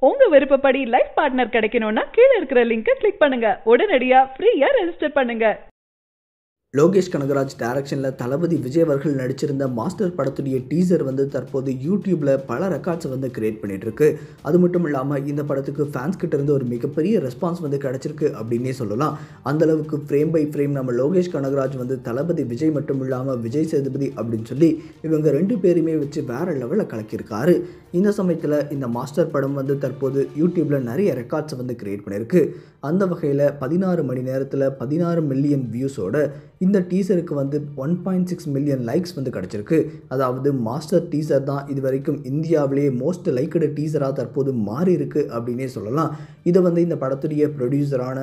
உங்க விருப்பப்படி life partner கிடைக்கணும்னா கீழே இருக்கிற லிங்கை கிளிக் பண்ணுங்க உடனடியா ஃப்ரீயா ரெஜிஸ்டர் பண்ணுங்க லோகேஷ் கனகராஜ் டைரக்ஷனில் தளபதி விஜய் அவர்கள் நடிச்சிருந்த மாஸ்டர் படத்துடைய டீசர் வந்து தற்போது யூடியூப்பில் பல ரெக்கார்ட்ஸை வந்து கிரியேட் பண்ணிட்டு இருக்கு அது மட்டும் இல்லாமல் இந்த படத்துக்கு ஃபேன்ஸ் கிட்ட இருந்து ஒரு மிகப்பெரிய ரெஸ்பான்ஸ் வந்து கிடைச்சிருக்கு அப்படின்னே சொல்லலாம் அந்த அளவுக்கு ஃப்ரேம் பை ஃப்ரேம் நம்ம லோகேஷ் கனகராஜ் வந்து தளபதி விஜய் மட்டும் இல்லாமல் விஜய் சேதுபதி அப்படின்னு சொல்லி இவங்க ரெண்டு பேருமே வச்சு வேற லெவலில் கலக்கியிருக்காரு இந்த சமயத்தில் இந்த மாஸ்டர் படம் வந்து தற்போது யூடியூப்பில் நிறைய ரெக்கார்ட்ஸை வந்து கிரியேட் பண்ணியிருக்கு அந்த வகையில் பதினாறு மணி நேரத்தில் பதினாறு மில்லியன் வியூஸோட இந்த டீசருக்கு வந்து one point six million likes வந்து கிடச்சிருக்கு அதாவது மாஸ்டர் டீசர் தான் இது வரைக்கும் இந்தியாவிலேயே மோஸ்ட் லைக்கடு டீசராக தற்போது மாறி இருக்கு அப்படின்னே சொல்லலாம் இதை வந்து இந்த படத்துடைய ப்ரொடியூசரான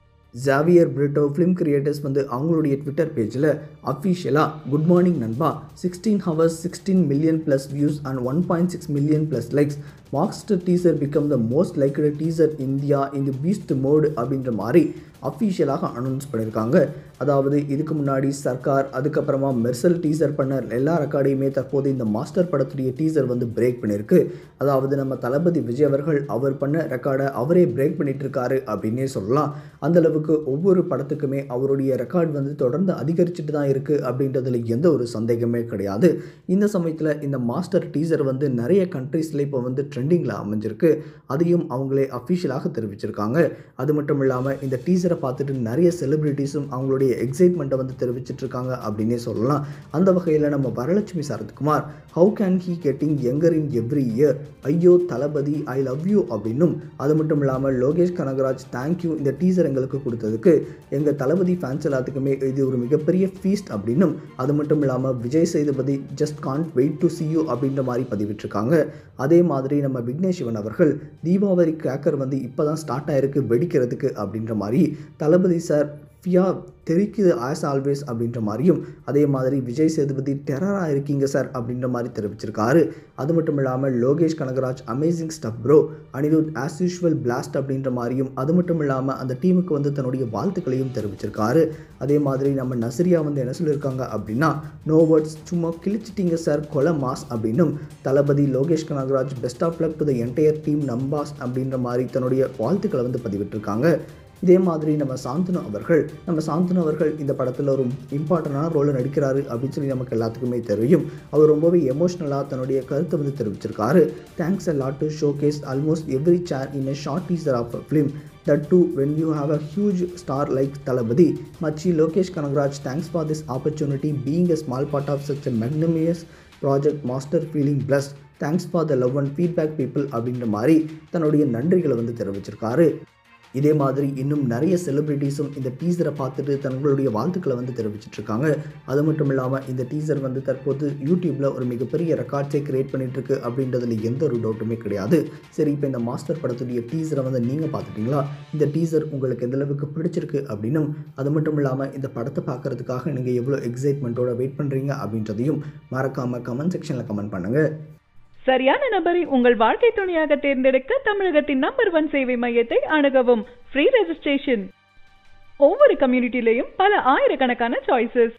ஜாவியர் பிரிட்டோ ஃபிலிம் கிரியேட்டர்ஸ் வந்து அவங்களுடைய ட்விட்டர் பேஜில் அஃபிஷியலாக குட் மார்னிங் நண்பா sixteen hours sixteen million plus views and one point six million plus likes Master teaser become the most liked teaser India இந்த பீஸ்ட் மோடு அப்படின்ற மாதிரி அஃபிஷியலாக அனௌன்ஸ் பண்ணியிருக்காங்க அதாவது இதுக்கு முன்னாடி சர்க்கார் அதுக்கப்புறமா மெர்சல் டீசர் பண்ண எல்லா ரெக்கார்டையுமே தற்போது இந்த மாஸ்டர் படத்துடைய டீசர் வந்து பிரேக் பண்ணியிருக்கு அதாவது நம்ம தளபதி விஜய் அவர்கள் அவர் பண்ண ரெக்கார்டை அவரே பிரேக் பண்ணிட்டு இருக்காரு அப்படின்னே சொல்லலாம் அந்த அளவுக்கு ஒவ்வொரு படத்துக்குமே அவருடைய ரெக்கார்ட் வந்து தொடர்ந்து அதிகரிச்சுட்டு தான் இருக்குது அப்படின்றதுல எந்த ஒரு சந்தேகமே கிடையாது இந்த சமயத்தில் இந்த மாஸ்டர் டீசர் வந்து நிறைய கண்ட்ரீஸில் இப்போ வந்து ட்ரெண்டிங்கில் அமைஞ்சிருக்கு அதையும் அவங்களே அஃபிஷியலாக தெரிவிச்சிருக்காங்க அது மட்டும் இல்லாமல் இந்த டீசரை பார்த்துட்டு நிறைய செலிப்ரிட்டிஸும் அவங்களுடைய எக்ஸைட்மெண்ட்டை வந்து தெரிவிச்சிட்டு இருக்காங்க அப்படின்னே சொல்லலாம் அந்த வகையில் நம்ம Varalakshmi Sarathkumar how can he getting younger in every year ஐயோ தளபதி ஐ லவ் யூ அப்படின்னும் அது மட்டும் இல்லாமல் லோகேஷ் கனகராஜ் தேங்க்யூ இந்த டீசர் எங்களுக்கு கொடுத்ததுக்கு எங்கள் தளபதி ஃபேன்ஸ் எல்லாத்துக்குமே இது ஒரு மிகப்பெரிய ஃபீஸ்ட் அப்படின்னும் அது மட்டும் இல்லாமல் Vijay Sethupathi just can't wait to see you அப்படின்ற மாதிரி பதிவிட்டிருக்காங்க அதே மாதிரி நம்ம விக்னேஷ் சிவன் அவர்கள் தீபாவளி கிராக்கர் வந்து இப்போ தான் ஸ்டார்ட் ஆயிருக்கு வெடிக்கிறதுக்கு அப்படின்ற மாதிரி தளபதி சார் ஃபியா தெரிக்குது ஆஸ் ஆல்வேஸ் அப்படின்ற மாதிரியும் அதே மாதிரி விஜய் சேதுபதி டெரராக இருக்கீங்க சார் அப்படின்ற மாதிரி தெரிவிச்சிருக்காரு அது மட்டும் இல்லாமல் Lokesh Kanagaraj amazing stuff bro Anirudh as usual blast அப்படின்ற மாதிரியும் அது மட்டும் இல்லாமல் அந்த டீமுக்கு வந்து தன்னுடைய வாழ்த்துக்களையும் தெரிவிச்சிருக்காரு அதே மாதிரி நம்ம நசிரியா வந்து என்ன சொல்லியிருக்காங்க அப்படின்னா நோ வேர்ட்ஸ் சும்மா கிழிச்சிட்டீங்க சார் கொலை மாஸ் அப்படின்னும் Thalapathy Lokesh Kanagaraj best of luck to the entire team நம்பாஸ் அப்படின்ற மாதிரி தன்னுடைய வாழ்த்துக்களை வந்து பதிவிட்டிருக்காங்க இதே மாதிரி நம்ம சாந்தனு அவர்கள் நம்ம சாந்தனு அவர்கள் இந்த படத்தில் ஒரு இம்பார்ட்டண்டான ரோலில் நடிக்கிறாரு அப்படின்னு சொல்லி நமக்கு எல்லாத்துக்குமே தெரியும் அவர் ரொம்பவே எமோஷ்னலாக தன்னுடைய கருத்தை வந்து தெரிவிச்சிருக்காரு thanks a lot to showcase almost every share in a short teaser of a film that too when you have a huge star like Thalapathy மச்சி Lokesh Kanagaraj thanks for this opportunity being a small part of such a magnanimous project Master feeling blessed thanks for the love and feedback people அப்படின்ற மாதிரி தன்னுடைய நன்றிகளை வந்து தெரிவிச்சிருக்காரு இதே மாதிரி இன்னும் நிறைய செலிப்ரிட்டிஸும் இந்த டீசரை பார்த்துட்டு தங்களுடைய வாழ்த்துக்களை வந்து தெரிவிச்சிட்டு இருக்காங்க அது மட்டும் இல்லாமல் இந்த டீசர் வந்து தற்போது யூடியூப்பில் ஒரு மிகப்பெரிய ரெக்கார்ட்ஸை கிரியேட் பண்ணிட்டு இருக்கு அப்படின்றதுல எந்த ஒரு டவுட்டுமே கிடையாது சரி இப்போ இந்த மாஸ்டர் படத்துடைய டீசரை வந்து நீங்கள் பார்த்துட்டீங்களா இந்த டீசர் உங்களுக்கு எந்த அளவுக்கு பிடிச்சிருக்கு அப்படின்னும் அது மட்டும் இல்லாமல் இந்த படத்தை பார்க்கறதுக்காக நீங்கள் எவ்வளோ எக்ஸைட்மெண்ட்டோட வெயிட் பண்ணுறீங்க அப்படின்றதையும் மறக்காமல் கமெண்ட் செக்ஷனில் கமெண்ட் பண்ணுங்கள் சரியான நபரை உங்கள் வாழ்க்கை துணையாக தேர்ந்தெடுக்க தமிழகத்தின் நம்பர் ஒன் சேவை மையத்தை அணுகவும் ஃப்ரீ ரெஜிஸ்ட்ரேஷன் ஒவ்வொரு கம்யூனிட்டிலையும் பல ஆயிரக்கணக்கான சாய்ஸஸ்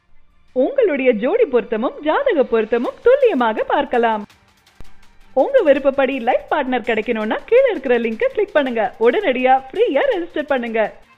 உங்களுடைய ஜோடி பொருத்தமும் ஜாதக பொருத்தமும் துல்லியமாக பார்க்கலாம் உங்க விருப்பப்படி லைஃப் பார்ட்னர் கிடைக்கணும்னா கீழே இருக்கிற லிங்கை கிளிக் பண்ணுங்க உடனடியா ஃப்ரீயா ரெஜிஸ்டர் பண்ணுங்க